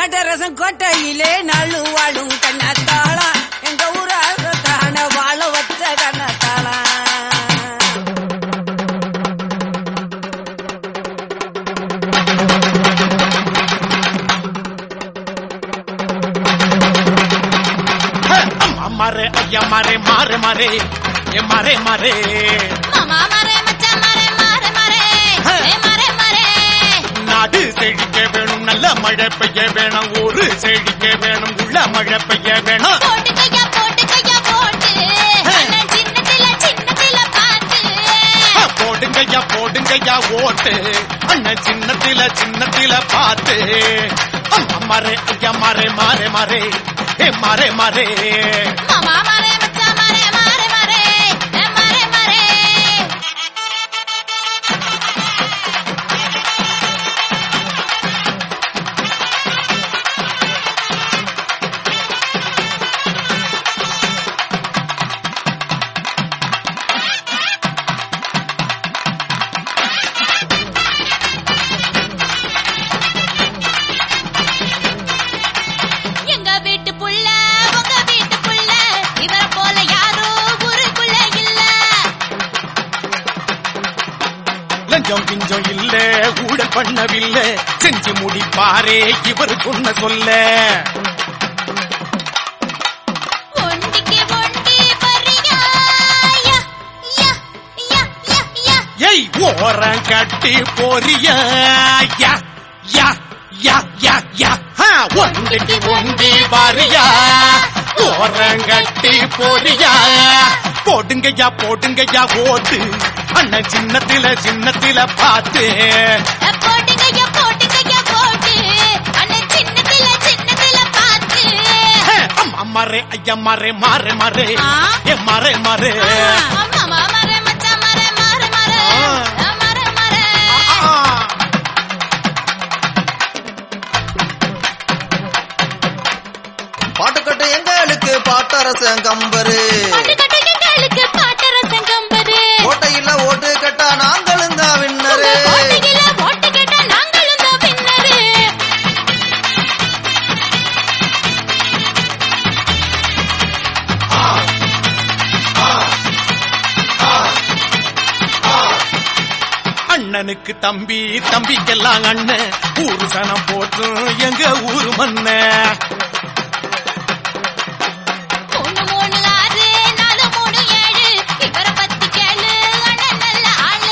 கட்டரசம் கோட்டையிலே நாளு வாழும் கண்ணத்தாளா எங்க ஊராக தான வாழ வச்ச கண்ணத்தாளா மாரே ஐயா மாரே மாறே மாறே ஏ மாறே மாறே மாமா மரே மச்சான் மரே மாறே மாறே ஏ மாறே மாறே நாடு செழிக்க வேணும் நல்ல மழை பெய்ய வேணும் ஊரு செழிக்க வேணும் உள்ள மழை பெய்ய வேணும் போட்டு கையா போட்டு கையா போட்டு அண்ணன் சின்னத்தில சின்னத்தில பாத்து போடுங்கய்யா போடுங்கய்யா ஓட்டு அண்ணன் சின்னத்தில சின்னத்தில பார்த்து அம்மா மாறே ஐயா மாறே மாறே மாறே ஏ மாறே மாறே மாமா மரே மச்சான் மரே மாறே மாறே ஏ மாறே மாறே எங்க வீட்டு புள்ள உங்க வீட்டு புள்ள இவர போல யாரும் ஊருக்குள்ள இல்ல லஞ்சம் கிஞ்சம் இல்ல ஊழல் பண்ணவில்லை செஞ்சு முடிப்பாரே இவரு சொன்ன சொல்ல ஒண்டிக்கு ஒண்டி வரியா யா யா யா யா யா ஏய் ஓரம் கட்டி போறியா யா யா யா யா யா ஹா, ஒண்டிக்கு ஒண்டி பாரியா ஓரம் கட்டி போறியா போடுங்கய்யா போடுங்கய்யா ஓட்டு அண்ணன் சின்னத்தில சின்னத்தில பார்த்து போட்டுங்கய்யா போட்டுங்கய்யா போட்டு அண்ணன் சின்னத்தில சின்னத்தில பாத்து ஹே, அம்மா மாறே ஐயா மாறே மாறே மாறே ஆ? ஏ மாறே மாறே மாமா மரே மச்சான் மரே மாறே மாறே ஆ. மரே மாறே ஆ. பாட்டுக்கட்டு எங்களுக்கு பாட்டரசன் கம்பரு பாட்டு கட்டு எங்களுக்கு பாட்டரசம் கம்பரு கோட்டையில ஓட்டு கட்டா நாங்களும் தான் வின்னரு கோட்டையில ஓட்டு கேட்டா நாங்களும் தான் வின்னரு அண்ணனுக்கு தம்பி தம்பிக்கெல்லாம் அண்ணன் ஊரு சனம் போட்டும் எங்க ஊரு மண்ண மூணு மூணு ஆறு நாலு மூணு ஏழு இவரை பத்தி கேளு அண்ணன் நல்ல ஆளு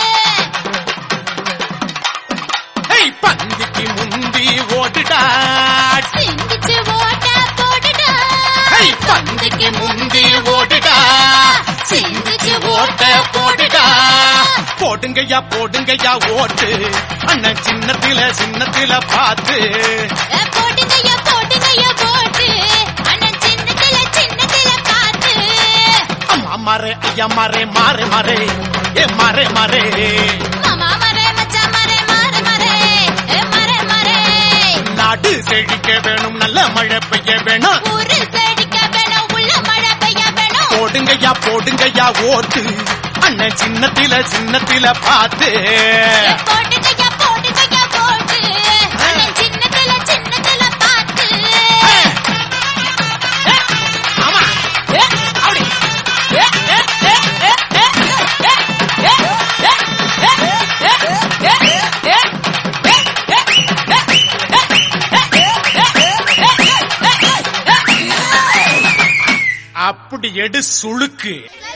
ஏய் பந்திக்கு முந்தி ஓட்டுடா சிந்திச்சு ஓட்ட போட்டுடா ஏய் பந்திக்கு முந்தி ஓட்டுடா சிந்திச்சு ஓட்ட போட்டுடா போடுங்கய்யா போடுங்கய்யா ஓட்டு அண்ணன் சின்னத்தில சின்னத்தில பார்த்து ஏ, போட்டுங்கய்யா போட்டுங்கய்யா போட்டு அண்ணன் சின்னத்தில சின்னத்தில பாத்து அம்மா மாறே ஐயா மாறே மாறே மாறே ஏ மாறே மாறே மாமா மரே மச்சான் மரே மாறே மாறே ஏ மரே மாறே நாடு செழிக்க வேணும் நல்ல மழை பெய்ய வேணும் ஊரு செடிக்க வேணும் உள்ள மழை பெய்ய வேணும் போடுங்கய்யா போடுங்கய்யா ஓட்டு அண்ணன் சின்னத்தில சின்னத்தில பார்த்து ஏ, போட்டுங்கய்யா போட்டுங்கய்யா போட்டு அண்ணன் சின்னத்தில சின்னத்தில பாத்து ஆமா ஏ, அப்படி. ஏ, ஏ, ஏ, ஏ, ஏ, ஏ, ஏ, ஏ, ஏ, ஏ, ஏ, ஏ, அப்படி எடு சுளுக்கு